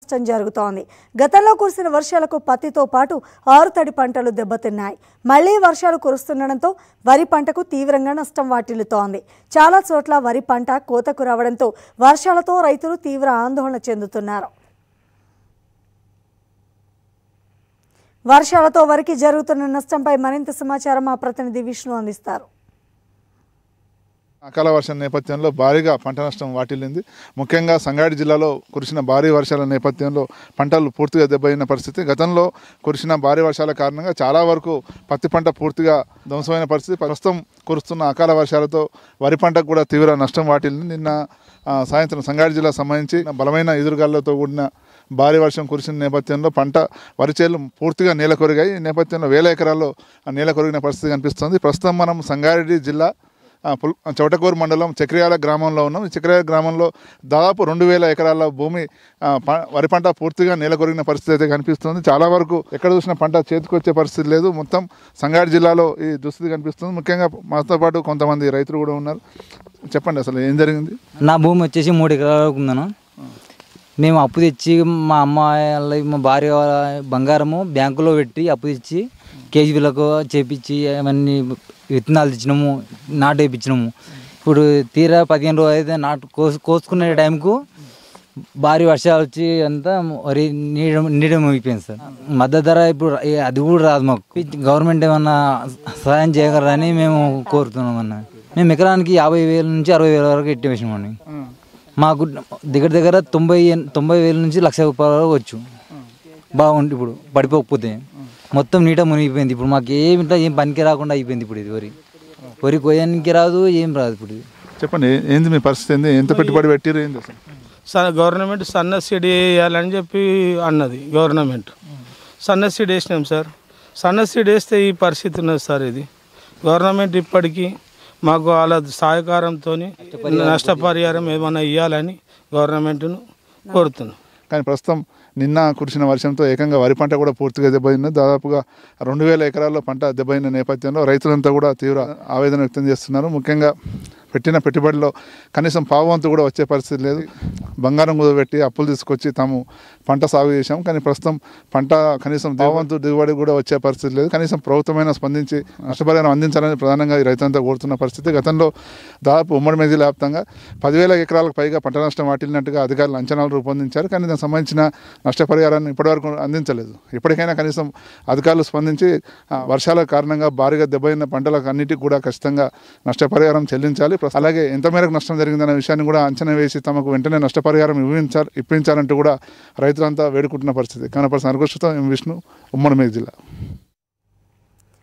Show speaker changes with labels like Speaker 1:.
Speaker 1: నష్టం జరుగుతోంది గతంలో కురిసిన వర్షాలకు పత్తితో పాటు ఆరుతడి పంటలు దెబ్బతిన్నాయి మళ్లీ వర్షాలు కురుస్తుండడంతో వరి పంటకు తీవ్రంగా నష్టం వాటిల్లుతోంది చాలా చోట్ల వరి పంట కోతకు రావడంతో వర్షాలతో రైతులు తీవ్ర ఆందోళన చెందుతున్నారు వర్షాలతో వరికి జరుగుతున్న నష్టంపై మరింత సమాచారం మా ప్రతినిధి విష్ణు అందిస్తారు
Speaker 2: అకాల వర్షం నేపథ్యంలో భారీగా పంట నష్టం వాటిల్లింది ముఖ్యంగా సంగారెడ్డి జిల్లాలో కురిసిన భారీ వర్షాల నేపథ్యంలో పంటలు పూర్తిగా దెబ్బతిన్న పరిస్థితి గతంలో కురిసిన భారీ వర్షాల కారణంగా చాలా వరకు పత్తి పంట పూర్తిగా ధ్వంసమైన పరిస్థితి ప్రస్తుతం కురుస్తున్న అకాల వర్షాలతో వరి పంటకు కూడా తీవ్ర నష్టం వాటిల్లింది నిన్న ఆ, సాయంత్రం సంగారెడ్డి జిల్లా సంబంధించి బలమైన ఎదురుగాలతో కూడిన భారీ వర్షం కురిసిన నేపథ్యంలో పంట వరి చేలు పూర్తిగా నేల కొరిగాయి ఈ నేపథ్యంలో వేల ఎకరాల్లో ఆ నేల కొరిగిన పరిస్థితి కనిపిస్తుంది ప్రస్తుతం మనం సంగారెడ్డి జిల్లా ఆ, పుల్ చౌటకూరు మండలం చక్రియాల గ్రామంలో ఉన్నాం ఈ చక్రియాల గ్రామంలో దాదాపు రెండు వేల ఎకరాల భూమి ఆ, ప- వరి పంట పూర్తిగా నేల కొరిగిన పరిస్థితి అయితే కనిపిస్తుంది చాలా వరకు ఎక్కడ చూసినా పంట చేతికొచ్చే పరిస్థితి లేదు మొత్తం సంగారెడ్డి జిల్లాలో ఈ దుస్థితి కనిపిస్తుంది ముఖ్యంగా మాతో పాటు కొంతమంది రైతులు కూడా ఉన్నారు చెప్పండి అసలు ఏం జరిగింది
Speaker 3: నా భూమి వచ్చేసి మూడు ఎకరాలకు ఉందను మేము అప్పు తెచ్చి మా అమ్మాయి మా భార్య వాళ్ళ బంగారము బ్యాంకులో పెట్టి అప్పు తెచ్చి కేజీలకు చేపించి అవన్నీ విత్తనాలు తెచ్చినాము నాటు వేయించినాము ఇప్పుడు తీరా పదిహేను రోజులు అయితే నాటు కోసు కోసుకునే టైంకు భారీ వర్షాలు వచ్చి అంతా వరి నీడ నీడ అయిపోయింది సార్ మద్దతు ధర ఇప్పుడు రా- ఏ- అది కూడా రాదు మాకు గవర్నమెంట్ ఏమన్నా సహాయం చేయగలరని మేము కోరుతున్నాం అన్న మేము ఎకరానికి యాభై వేల నుంచి అరవై వేల వరకు ఎట్టి వేసినామండి మాకు దగ్గర దగ్గర తొంభై ఎన్- తొంభై వేల నుంచి లక్ష రూపాయల వరకు వచ్చు బాగుంది ఇప్పుడు పడిపోకపోతే మొత్తం నీట మునిగిపోయింది ఇప్పుడు మాకు ఏమి ఇట్లా ఏం పనికి రాకుండా అయిపోయింది ఇప్పుడు ఇది వరి వరి కొయ్యడానికి రాదు ఏం రాదు ఇప్పుడు ఇది
Speaker 2: చెప్పండి ఏ- ఏంది మీ పరిస్థితి ఏంది ఎంత పెట్టుబడి పెట్టిరు ఏంది అసలు
Speaker 4: స- గవర్నమెంట్ సన్న సీడ్ వేయాలని చెప్పి అన్నది గవర్నమెంట్ సన్న సీడ్ వేసినాం సార్ సన్న సీడ్ వేస్తే ఈ పరిస్థితి ఉన్నది సార్ ఇది గవర్నమెంట్ ఇప్పటికీ మాకు వాళ్ళ సహకారంతో నష్టపరిహారం ఏమైనా ఇవ్వాలని గవర్నమెంట్ను కోరుతున్నాం
Speaker 2: కానీ ప్రస్తుతం నిన్న కురిసిన వర్షంతో ఏకంగా వరి పంట కూడా పూర్తిగా దెబ్బతింది దాదాపుగా రెండు వేల ఎకరాల్లో పంట దెబ్బతిన్న నేపథ్యంలో రైతులంతా కూడా తీవ్ర ఆవేదన వ్యక్తం చేస్తున్నారు ముఖ్యంగా పెట్టిన పెట్టుబడిలో కనీసం పావంతు కూడా వచ్చే పరిస్థితి లేదు బంగారం కుదబెట్టి అప్పులు తీసుకొచ్చి తాము పంట సాగు చేశాం కానీ ప్రస్తుతం పంట కనీసం పావంతు దిగుబడి కూడా వచ్చే పరిస్థితి లేదు కనీసం ప్రభుత్వమైనా స్పందించి నష్టపరిహారం అందించాలని ప్రధానంగా ఈ రైతులంతా కోరుతున్న పరిస్థితి గతంలో దాదాపు ఉమ్మడి మేజీ వ్యాప్తంగా పదివేల ఎకరాలకు పైగా పంట నష్టం వాటిల్లినట్టుగా అధికారులు అంచనాలు రూపొందించారు కానీ దానికి సంబంధించిన నష్టపరిహారాన్ని ఇప్పటివరకు అందించలేదు ఇప్పటికైనా కనీసం అధికారులు స్పందించి ఆ, వర్షాల కారణంగా భారీగా దెబ్బతిన్న పంటలకు అన్నిటికీ కూడా ఖచ్చితంగా నష్టపరిహారం చెల్లించాలి ప్లస్ అలాగే ఎంత మేరకు నష్టం జరిగిందనే విషయాన్ని కూడా అంచనా వేసి తమకు వెంటనే నష్టపరిహారం ఇప్పించాలి ఇప్పించాలంటూ కూడా రైతులంతా వేడుకుంటున్న పరిస్థితి కనపరిచిన అరగొచ్చుతో విష్ణు ఉమ్మడి మేఘ జిల్లా